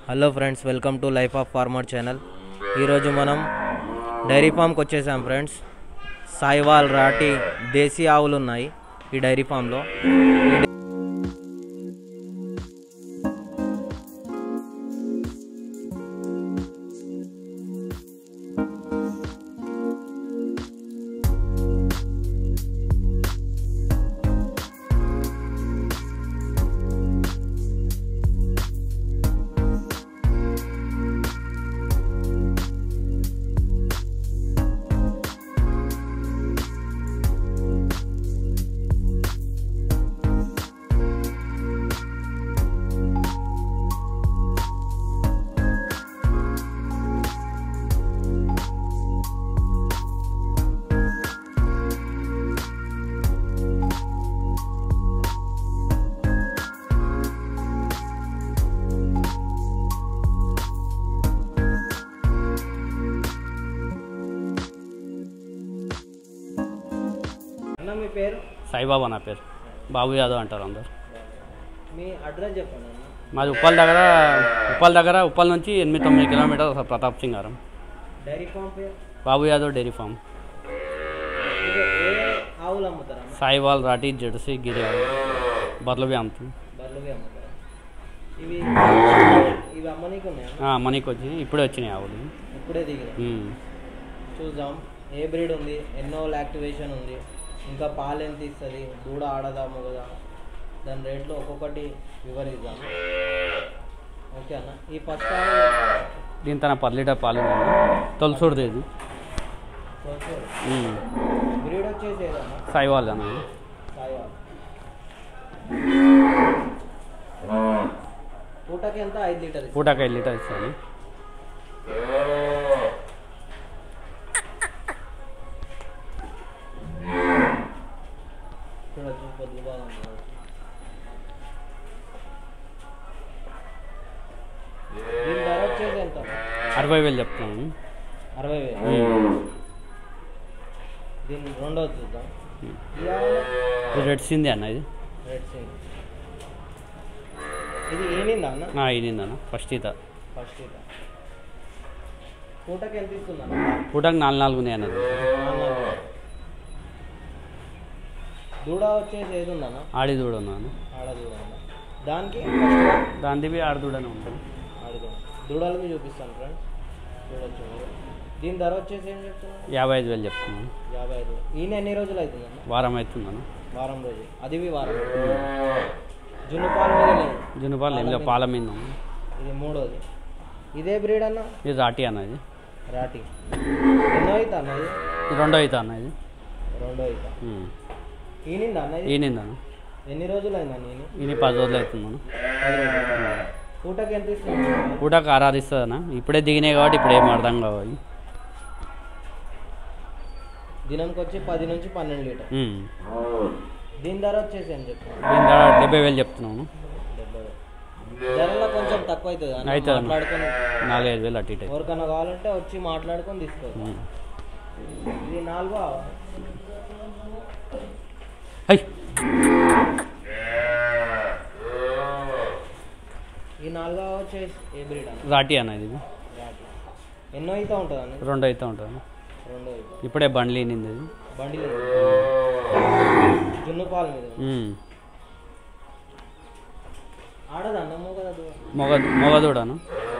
Hello friends welcome to life of farmer channel ఈరోజు మనం dairy ఫామ్కి వచ్చేసాం ఫ్రెండ్స్ సాయివాల్ రాటి దేశీ ఆవులు ఉన్నాయి ఈ డైరీ ఫామ్లో అన్న మీ పేరు సాయిబాబా నా పేరు బాబు యాదవ్ అంటారు అందరు మీ అడ్రస్ చెప్పండి అన్న మాది ఉప్పల్ దగ్గర ఉప్పల్ దగ్గర ఉప్పల్ నుంచి ఎనిమిది తొమ్మిది kilometre Pratap Singaram dairy farm పేరు బాబు యాదవ్ డైరీ ఫామ్ మీరు ఏ ఆవులు అమ్ముతారా అన్న సాయివాల్ రాటి జెర్సీ గిరి ఆవు బర్రెలు బి అమ్ముతుంది బర్రెలువి అమ్ముతారా ఇవి ఇవి అమ్మనీకి ఉన్నాయా ఆ, మనీకి వచ్చి ఇప్పుడే వచ్చినాయి ఆవులు ఇప్పుడే దిగినాయి ఉమ్. చూద్దాం ఏ బ్రీడ్ ఉంది ఎన్నో యాక్టివేషన్ ఉంది ఇంకా పాలు ఎంత ఇస్తుంది దూడ ఆడదా మొగదా దాని రేట్లో ఒక్కొక్కటి వివరిద్దాం ఓకే అన్న ఈ ఫస్ట్ దీని తన పది లీటర్ పాలు తొలసూడుది ఇది ఉమ్. బ్రీడ్ వచ్చేసి ఏదన్నా సాయివాల్ అన్న సాయివాల్ పూటకి ఎంత ఐదు లీటర్ ఇస్తుంది. పూటకి ఐదు లీటర్ ఇస్తాను చూడొచ్చు పొద్దు బాగా ఉంది చూడొచ్చు. దీని ధర వచ్చేసి ఎంత అరవై వేలు చెప్తున్నాను అరవై వేలు ఉమ్. దీన్ని రెండోది చూద్దాం ఈ ఆవులు ఇది రెడ్ సింది అన్న ఇది రెడ్ సింగ్ ఇది ఏనిందా అన్న ఈనింది అన్న ఫస్ట్ ఈత ఫస్ట్ ఇక పూటకి ఎంత ఇస్తుందా పూటకి నాలుగు నాలుగు ఉన్నాయి అన్నది దూడ వచ్చేసి ఏది ఉందన్న ఆడి దూడ ఉన్నాను ఆడ దూడ ఉందా దానికి ఫస్ట్ దానిది ఆడదూడనే ఉంటుంది ఆడుదాం దూడలకి చూపిస్తాను ఫ్రెండ్స్ చూడొచ్చు మీరు. దీని ధర వచ్చేసి ఏం చెప్తున్నారు యాభై ఐదు వేలు చెప్తున్నాను యాభై ఐదు ఈయన ఎన్ని రోజులు అవుతుందన్న వారం అవుతుందన్న వారం రోజులు అది ఇవి వారం జున్ను పాలు మీద లేదు జునుపాలు ఏం లేవు పాల మీద ఉంది. ఇది మూడోది ఇదే బ్రీడ్ అన్న ఇది రాటి అన్న ఇది రాటి ఎన్నో అవుతా అన్న ఇది ఇది రెండో అవుతా అన్న ఇది రెండో అవుతా ఉమ్. ఈనిందా అన్న ఇది ఈనింది అన్న ఎన్ని రోజులు అయిందా నేను ఇది పది రోజులు అవుతుంది అన్న పూటకి ఎంత ఇస్తుంది పూటకు ఆరాధిస్తుంది అన్న ఇప్పుడే దిగినాయి కాబట్టి ఇప్పుడు ఏం అర్థం కావాలి దినంకి వచ్చి పది నుంచి పన్నెండు లీటర్ ఉమ్. దీని ధర వచ్చేసి ఏం చెప్తున్నాను దీని ధర డెబ్బై వేలు చెప్తున్నాను డెబ్బై ధరలో కొంచెం తక్కువ అవుతుంది అన్న. అవుతుంది అన్న. మాట్లాడుకొని నాలుగైదు వేలు అటు ఇటు అవుతుంది. ఎవరికైనా కావాలంటే వచ్చి మాట్లాడుకొని తీసుకోవచ్చు ఉమ్. ఇది నాలుగో హై ఈ నాలుగో వచ్చేసి ఏ బ్రీడ్ అన్న రాటి అన్న ఇది రాటి. ఎన్నో అయితే ఉంటుంది అన్న రెండు అయితే ఉంటుంది రెండో అయితే ఇప్పుడే బండ్లు ఈనింది ఇది బండిలో జున్ను పాలు మీద ఉంది. ఉమ్. ఆడదన్న కదా మొగ మొగ దూడను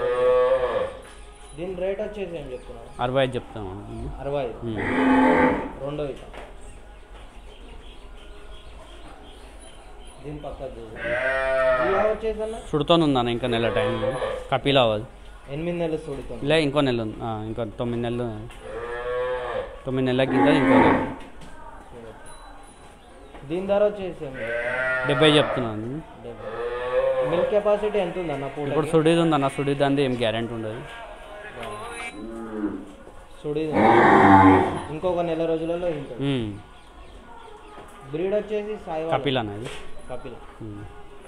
దీని రేట్ వచ్చేసి ఏం చెప్తున్నాను అరవై ఐదు చెప్తాను అరవై ఐదు ఉమ్. రెండో ఇక దీని పక్క ఇలా వచ్చేసి అన్న సుడుతోనే ఉందన్న ఇంకా నెల టైం కపిలా అవ్వదు ఎనిమిది నెలలు చూడుతుంది ఇలా ఇంకో నెల ఉంది ఆ, ఇంకో తొమ్మిది నెలలు తొమ్మిది నెలలకి ఇంకా ఇంకో నెల దీని ధర వచ్చేసి ఏం డెబ్బై చెప్తున్నాను డెబ్బై మిల్క్ కెపాసిటీ ఎంత ఉంది అన్న పూట ఇప్పుడు సుడిది ఉందన్న సుడిది అంది ఏం గ్యారెంటీ ఉండదు సుడి ఇంకొక నెల రోజులలో ఇంత ఉమ్. బ్రీడ్ వచ్చేసి సాయి కపిల్ అన్న ఇది కపిల్ ఉమ్.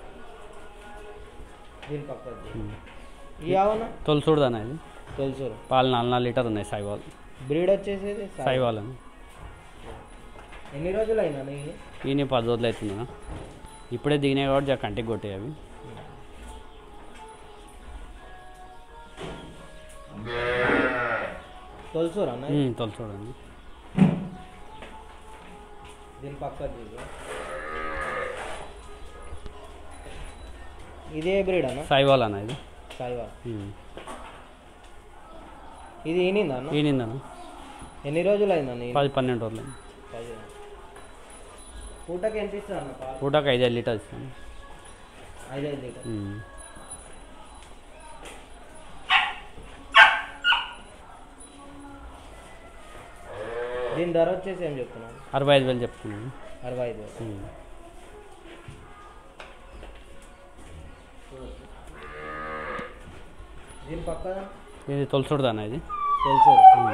దీని పక్క ఉమ్. ఈ ఆవన తొలసూడదు అన్న ఇది తెలుసు పాలు నాలుగు నాలుగు లీటర్ ఉన్నాయి సాయివాల్ బ్రీడ్ వచ్చేసి సాయి సాయివాల్ అని ఎన్ని రోజులు అయినా నేను ఈయన పది రోజులు అవుతుందన్న ఇప్పుడే దిగినాయి కాబట్టి జర కంటికి కొట్టాయి అవి తొలసూరు అన్న ఉమ్, తొలి చూడండి దీని పక్క ఇదే బ్రీడ్ అన్న సాయివాల్ అన్న ఇది సాయివా ఉమ్. ఇది ఈనిందా అన్న ఈనిందన్న ఎన్ని రోజులు అయిందన్న ఈని? పది పన్నెండు రోజులు పది పూటకి ఎంత ఇస్తుంది అన్న పాలు పూటకు ఐదు ఐదు లీటర్ ఇస్తాను ఐదు ఐదు లీటర్ ఉమ్. దీని ధర వచ్చేసి ఏం చెప్తున్నాను అరవై ఐదు వేలు చెప్తున్నాను అరవై ఐదు వేలు ఉమ్. దీని పక్క ఇది తొలసూడదన్న ఇది తెలుసు ఉమ్.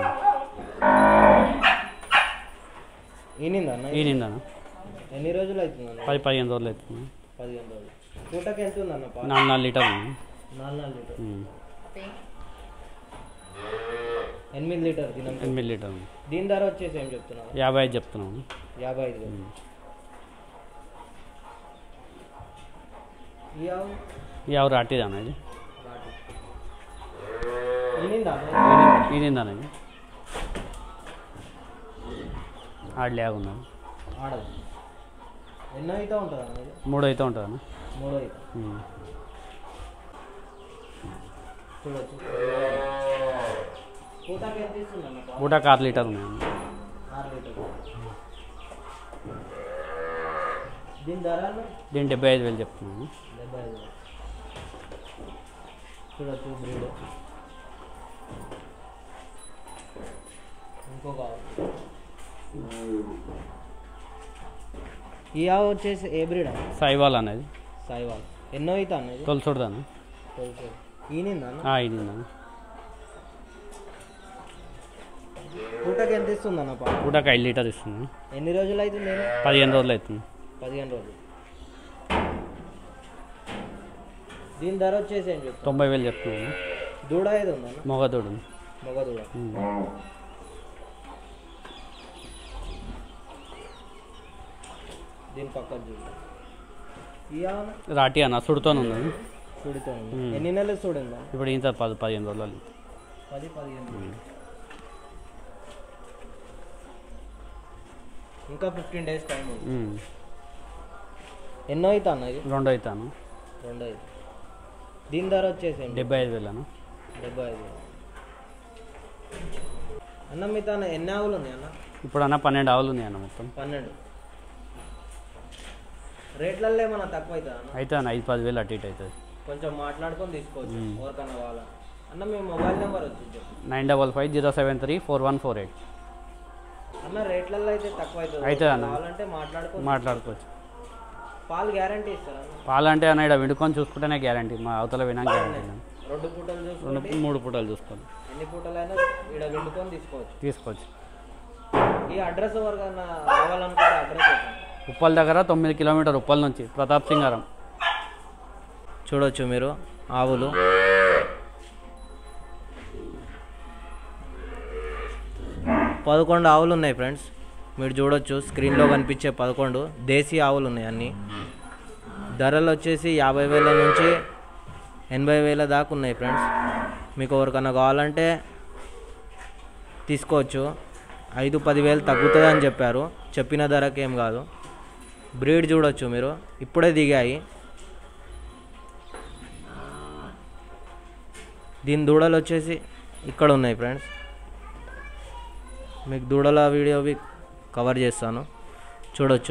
ఈనిందా అన్న ఈనిందన్న ఎన్ని రోజులు అవుతుంది అన్న పది పదిహేను రోజులు అవుతుంది పదిహేను రోజులు పూటకి ఎంత ఉందన్న పాలు నాలుగు నాలుగు లీటర్ ఉంది నాలుగు నాలుగు లీటర్ ఉమ్. ఎనిమిది లీటర్ దినం ఎనిమిది లీటర్ ఉంది దీని ధర వచ్చేసి ఏం చెప్తున్నాను యాభై ఐదు చెప్తున్నాను యాభై ఐదు వేలు ఉమ్. ఈ ఆవు ఈ ఆవు రాటిదన్న ఇది నాటు. ఈనిందా అన్న? ఈనిందన్న ఇది ఆడలేకున్నాను ఆడదు ఎన్నో అయితే ఉంటుంది అన్న ఇది మూడు అయితే ఉంటుందన్న మూడో అయితే ఉమ్. చూడొచ్చు పూటకి ఎంత ఇస్తుంది అన్న పాలు? పూటకు ఆరు లీటర్ ఉన్నాయన్న ఆరు లీటర్ దీని ధర అన్న? దీని డెబ్బై ఐదు వేలు చెప్తున్నాను డెబ్బై ఐదు వేలు. చూడొచ్చు బ్రీడ్ ఇంకొక ఆవు. ఈ ఆవు వచ్చేసి ఏ బ్రీడ్ అన్న సాయివాల్ అనేది సాయివాల్ ఎన్నో అవుతా అన్నది తొలసూడదన్న తెలుసు ఈనిందా అన్న ఈనిందన్న పూటకి ఎంత ఇస్తుంది అన్న పాలు పూటకు ఐదు లీటర్ ఇస్తుంది ఎన్ని రోజులు అవుతుంది ఏమి? పదిహేను రోజులు అవుతుంది పదిహేను రోజులు దీని ధర వచ్చేసి ఏం చెప్తాను తొంభై వేలు చెప్తున్నాను దూడ ఏది ఉందన్న మొగదోడు మగ దూడ దీని పక్కన చూడు ఈ ఆవున రాటి అన్న సుడుతోనే ఉన్నది చూడుతూ ఉంది మ్మ్. ఎన్ని నెలలు చూడిందా ఇప్పుడు ఇంత పది పదిహేను రోజులు పది పదిహేను ఇంకా ఫిఫ్టీన్ డేస్ టైం ఉంది ఉమ్. ఎన్నో అవుతా అన్న ఇది రెండు అవుతాను రెండు ఐదు దీని ధర వచ్చేసి ఏంటి? డెబ్బై ఐదు వేలు అన్న డెబ్బై ఐదు అన్న మీ తన ఎన్ని ఆవులు ఉన్నాయి అన్న ఇప్పుడు అన్న పన్నెండు ఆవులు ఉన్నాయి అన్న మొత్తం పన్నెండు రేట్లలో ఏమన్నా తక్కువ అవుతుందా అన్న అయితే అన్న ఐదు పది వేలు అటు ఇటు అవుతుంది కొంచెం మాట్లాడుకొని తీసుకోవచ్చు మ్మ్. ఎవరికన్నా కావాలా అన్న మీ మొబైల్ నెంబర్ వచ్చింది చెప్పు nine double five zero seven three four one four eight అన్న రేట్లలో అయితే తక్కువ అవుతుంది అవుతుంది అన్న. కావాలంటే మాట్లాడుకొని మాట్లాడుకోవచ్చు పాలు గ్యారంటీ ఇస్తారా అన్న పాలంటే అన్న ఇక్కడ విడుకొని చూసుకుంటేనే గ్యారంటీ మా అవతల వినా గ్యారంటీ రెండు పూటలు చూసుకోండి రెండు మూడు పూటలు చూసుకోవాలి ఎన్ని పూటలైనా ఇక్కడ వండుకొని తీసుకోవచ్చు తీసుకోవచ్చు ఈ అడ్రస్ ఎవరికన్నా రావాలనుకుంటే అడ్రస్ చెప్పండి ఉప్పల్ దగ్గర తొమ్మిది కిలోమీటర్ ఉప్పల్ నుంచి ప్రతాప్ సింగారం చూడొచ్చు మీరు ఆవులు పదకొండు ఆవులు ఉన్నాయి ఫ్రెండ్స్ మీరు చూడొచ్చు స్క్రీన్లో కనిపించే పదకొండు దేశీ ఆవులు ఉన్నాయి అన్నీ ధరలు వచ్చేసి యాభై వేల నుంచి ఎనభై వేల దాకా ఉన్నాయి ఫ్రెండ్స్ మీకు ఎవరికన్నా కావాలంటే తీసుకోవచ్చు ఐదు పదివేలు తగ్గుతుంది అని చెప్పారు చెప్పిన ధరకి ఏం కాదు బ్రీడ్ చూడొచ్చు మీరు ఇప్పుడే దిగాయి దీని దూడలు వచ్చేసి ఇక్కడ ఉన్నాయి ఫ్రెండ్స్ మీకు దూడల వీడియోవి కవర్ చేస్తాను చూడొచ్చు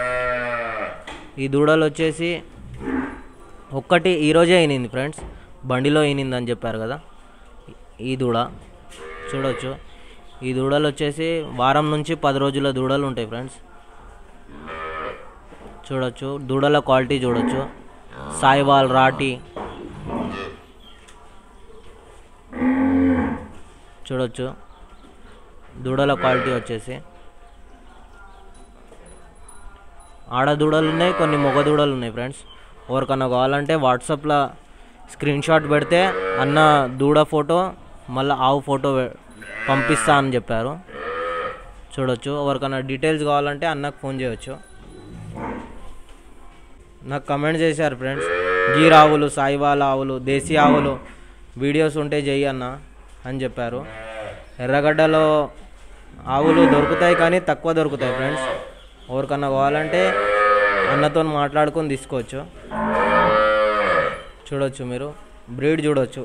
ఈ దూడలు వచ్చేసి ఒక్కటి ఈరోజే ఈనింది ఫ్రెండ్స్ బండిలో ఈనింది అని చెప్పారు కదా ఈ దూడ చూడొచ్చు ఈ దూడలు వచ్చేసి వారం నుంచి పది రోజుల దూడలు ఉంటాయి ఫ్రెండ్స్ చూడొచ్చు దూడల క్వాలిటీ చూడొచ్చు సాయివాల్ రాటి చూడొచ్చు దూడల క్వాలిటీ వచ్చేసి ఆడ దూడలు ఉన్నాయి కొన్ని మగ దూడలు ఉన్నాయి ఫ్రెండ్స్ ఎవరికన్నా కావాలంటే వాట్సాప్లో స్క్రీన్ షాట్ పెడితే అన్న దూడ ఫోటో మళ్ళీ ఆవు ఫోటో పె- పంపిస్తా అని చెప్పారు చూడొచ్చు ఎవరికన్నా డీటెయిల్స్ కావాలంటే అన్నకు ఫోన్ చేయొచ్చు నాకు కమెంట్ చేశారు ఫ్రెండ్స్ గీర్ ఆవులు సాయివాల ఆవులు దేశీ ఆవులు వీడియోస్ ఉంటే చెయ్యి అన్న అని చెప్పారు ఎర్రగడ్డలో ఆవులు దొరుకుతాయి కానీ తక్కువ దొరుకుతాయి ఫ్రెండ్స్ ఎవరికన్నా కావాలంటే అన్నతో మాట్లాడుకొని తీసుకోవచ్చు చూడొచ్చు మీరు బ్రీడ్ చూడొచ్చు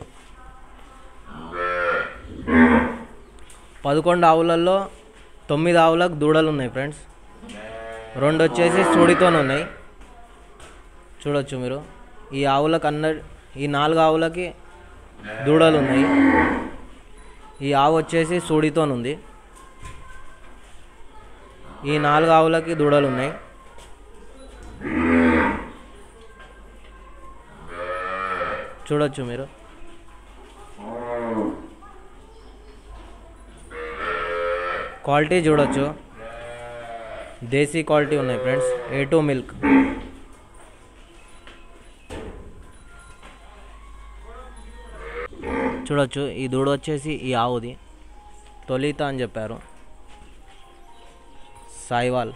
పదకొండు ఆవులలో తొమ్మిది ఆవులకు దూడలు ఉన్నాయి ఫ్రెండ్స్ రెండు వచ్చేసి సూడితో ఉన్నాయి చూడొచ్చు మీరు ఈ ఆవులకు అన్న ఈ నాలుగు ఆవులకి దూడలు ఉన్నాయి ఈ ఆవు వచ్చేసి సూడితో ఉంది ఈ నాలుగు ఆవులకి దూడలు ఉన్నాయి చూడొచ్చు మీరు క్వాలిటీ చూడొచ్చు దేశీ క్వాలిటీ ఉన్నాయి ఫ్రెండ్స్ ఏ టూ మిల్క్ చూడొచ్చు ఈ దూడ వచ్చేసి ఈ ఆవుది తొలిత అని చెప్పారు సాయివాల్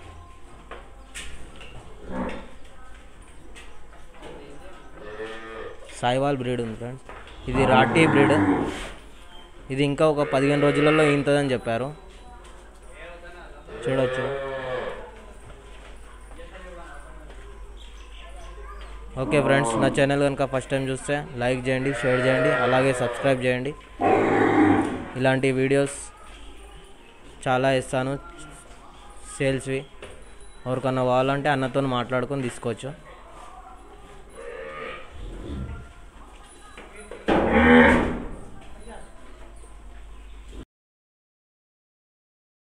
సాయివాల్ బ్రీడ్ ఉంది ఫ్రెండ్స్ ఇది రాటీ బ్రీడ్ ఇది ఇంకా ఒక పదిహేను రోజులలో ఈంతదని చెప్పారు చూడొచ్చు ఓకే ఫ్రెండ్స్ నా ఛానల్ కనుక ఫస్ట్ టైం చూస్తే లైక్ చేయండి షేర్ చేయండి అలాగే సబ్స్క్రైబ్ చేయండి ఇలాంటి వీడియోస్ చాలా ఇస్తాను సేల్స్వి ఎవరికన్నా కావాలంటే అన్నతో మాట్లాడుకొని తీసుకోవచ్చు